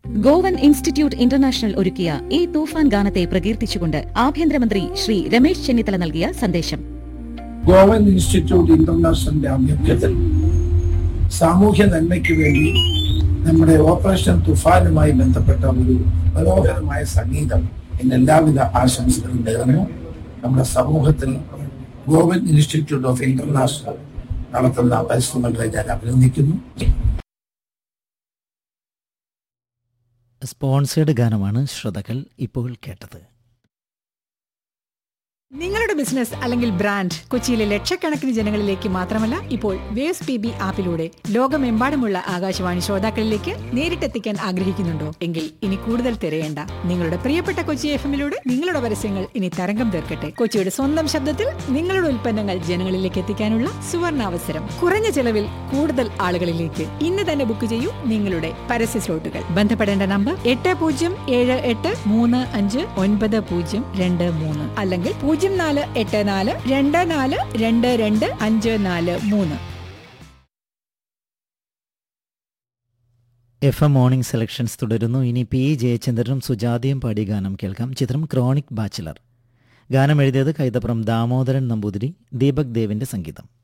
Goan institute international ഒരുക്കിയ ഈ തൂഫാൻ ഗാനത്തെ പ്രകീർത്തിച്ചുകൊണ്ട് ആഭ്യന്തരമന്ത്രി ശ്രീ രമേശ് ചെന്നിത്തല നൽകിയ സന്ദേശം ഗോവൻ ഇൻസ്റ്റിറ്റ്യൂട്ട് ഇന്റർനാഷണലിന്റെ ആഭിമുഖ്യത്തിൽ സാമൂഹ്യ നന്മയ്ക്ക് വേണ്ടി നമ്മുടെ ഓപ്പറേഷൻ തുഫാനുമായി ബന്ധപ്പെട്ട ഒരു മനോഹരമായ സംഗീതം എന്ന എല്ലാവിധ ആശംസകളും നേർന്നു നമ്മുടെ സമൂഹത്തിൽ ഗോവൻ ഇൻസ്റ്റിറ്റ്യൂട്ട് ഓഫ് ഇന്റർനാഷണൽ നടത്തുന്ന പരിശ്രമങ്ങളെ ഞാൻ അഭിനന്ദിക്കുന്നു സ്പോൺസേഡ് ഗാനമാണ് ശ്രോതാക്കൾ ഇപ്പോൾ കേട്ടത് നിങ്ങളുടെ ബിസിനസ് അല്ലെങ്കിൽ ബ്രാൻഡ് കൊച്ചിയിലെ ലക്ഷക്കണക്കിന് ജനങ്ങളിലേക്ക് മാത്രമല്ല ഇപ്പോൾ വേവ്സ് പി ബി ആപ്പിലൂടെ ലോകമെമ്പാടുമുള്ള ആകാശവാണി ശ്രോതാക്കളിലേക്ക് നേരിട്ടെത്തിക്കാൻ ആഗ്രഹിക്കുന്നുണ്ടോ എങ്കിൽ ഇനി കൂടുതൽ തിരയേണ്ട നിങ്ങളുടെ പ്രിയപ്പെട്ട കൊച്ചി എഫ് എമ്മിലൂടെ നിങ്ങളുടെ പരസ്യങ്ങൾ ഇനി തരംഗം തീർക്കട്ടെ കൊച്ചിയുടെ സ്വന്തം ശബ്ദത്തിൽ നിങ്ങളുടെ ഉൽപ്പന്നങ്ങൾ ജനങ്ങളിലേക്ക് എത്തിക്കാനുള്ള സുവർണാവസരം കുറഞ്ഞ ചെലവിൽ കൂടുതൽ ആളുകളിലേക്ക് ഇന്ന് തന്നെ ബുക്ക് ചെയ്യൂ നിങ്ങളുടെ പരസ്യ സ്ലോട്ടുകൾ ബന്ധപ്പെടേണ്ട നമ്പർ എട്ട് പൂജ്യം ഏഴ് എട്ട് മൂന്ന് അഞ്ച് ഒൻപത് പൂജ്യം രണ്ട് മൂന്ന് അല്ലെങ്കിൽ പൂജ്യം നാല് എട്ട് നാല് രണ്ട് നാല് രണ്ട് രണ്ട് അഞ്ച് നാല് മൂന്ന് എഫ് എം മോർണിംഗ് സെലക്ഷൻസ് തുടരുന്നു ഇനി പി ജയചന്ദ്രനും സുജാതയും പാടിയ ഗാനം കേൾക്കാം ചിത്രം ക്രോണിക് ബാച്ചിലർ ഗാനം എഴുതിയത് കൈതപ്രം ദാമോദരൻ നമ്പൂതിരി ദീപക് ദേവിന്റെ സംഗീതം